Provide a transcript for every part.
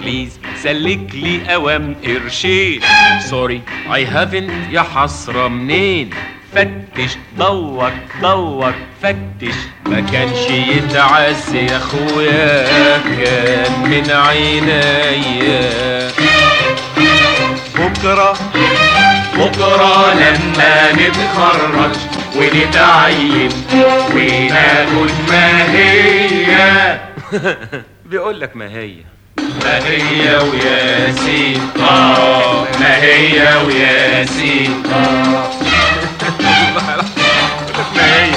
بليز سلك لي اوام قرشين سوري اي هافنت يا حسرة منين فتش دور دور فتش ما كانش يتعز يا اخويا كان من عينيا بكرة بكرة لما نتخرج ونتعين وناخد ما هي بيقول لك ما هي ما هي وياسين اه ما هي وياسين اه ما هي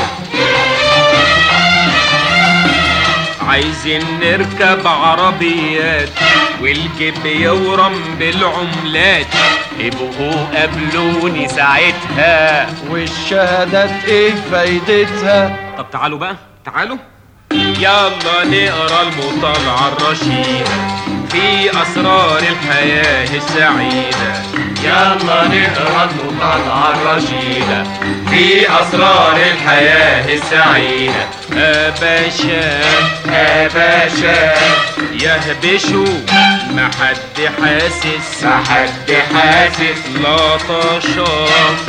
عايزين نركب عربيات والجيب يورم بالعملات ابقوا قابلوني ساعتها والشهادات ايه فايدتها طب تعالوا بقى تعالوا يلا نقرا المطالعة الرشيدة في أسرار الحياة السعيدة يلا نقرا المطالعة الرشيدة في أسرار الحياة السعيدة أباشا أباشا يهبشوا ما حد حاسس ما حد حاسس لطشا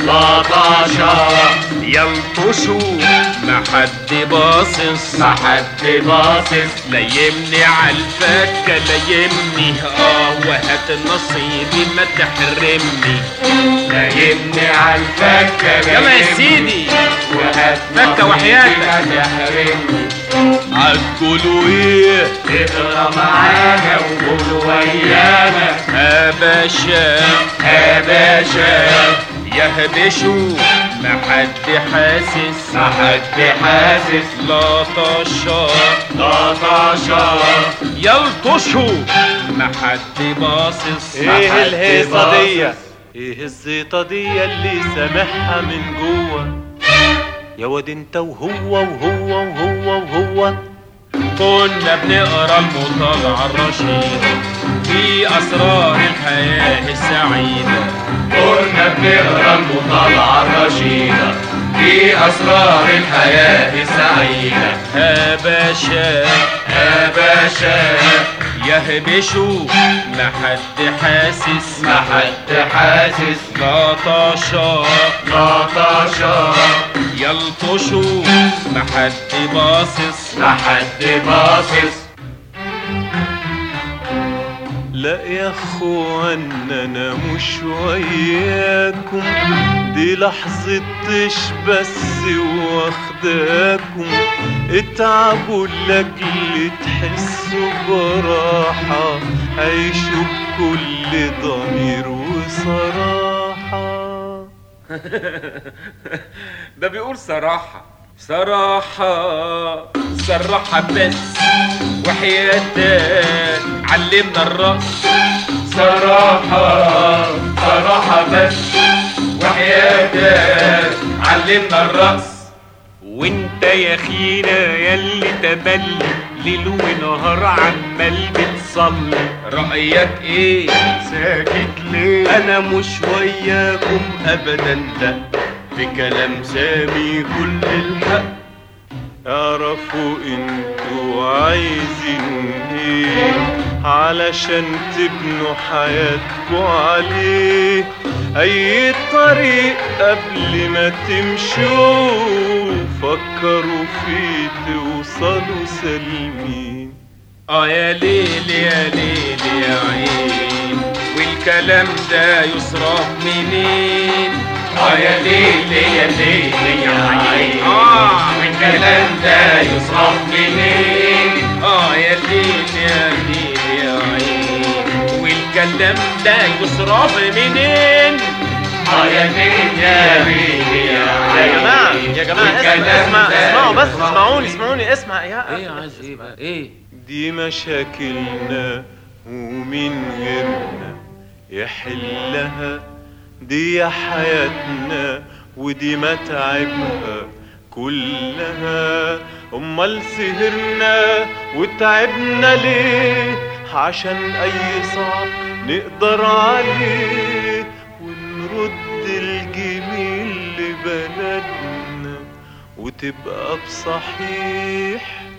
لطشا يلطشوا ما حد باصص ما حد باصص ليمني عالفكة ليمني اه وهات نصيبي ما تحرمني ليمني عالفكة يلا يا سيدي وهات فكة وحياتك ما تحرمني عالكلوا ايه اقرا معانا وقولوا ويانا يا باشا يا باشا يهبشوا ما حد حاسس ما حد حاسس لطشا لطشا يلطشوا ما حد باصص ما ايه حد الهيصة دي باصص. ايه الزيطة دي اللي سامعها من جوه يا واد انت وهو وهو وهو وهو كنا بنقرا المطالعة الرشيدة في أسرار الحياة السعيدة كنا بنقرا المطالعة الرشيدة في أسرار الحياة السعيدة يا باشا يا باشا يهبشوا ما حد حاسس ما حد حاسس لطشا لطشا يلطشوا ما حد باصص ما حد باصص لا يا اخوان انا مش وياكم دي لحظة طش بس واخداكم اتعبوا لاجل تحسوا براحة عيشوا بكل ضمير وصراحة ده بيقول صراحة صراحة صراحة بس وحياتك علمنا الرقص صراحة صراحة بس وحياتك علمنا الرقص وانت يا خينا ياللي تبلي ليل ونهار عمال بتصلي رأيك ايه ساكت ليه انا مش وياكم ابدا لا في كلام سامي كل الحق اعرفوا انتوا عايزين ايه علشان تبنوا حياتكوا عليه اي طريق قبل ما تمشوا فكروا فيه توصلوا سالمين اه يا ليل يا ليل يا عين والكلام ده يصرف منين اه يا ليل يا ليل يا عين اه والكلام ده يصرف منين اه يا ليل يا ليل يا عين والكلام ده يصرف منين اه يا ليل يا ليل يا يا جماعة يا جماعة اسمع والكلام اسمع ده اسمعوا بس يصرف اسمعوني منين. اسمعوني اسمع يا ايه عايز ايه بقى ايه دي مشاكلنا ومين غيرنا يحلها دي حياتنا ودي متاعبها كلها امال سهرنا وتعبنا ليه عشان اي صعب نقدر عليه ونرد الجميل لبلدنا وتبقى بصحيح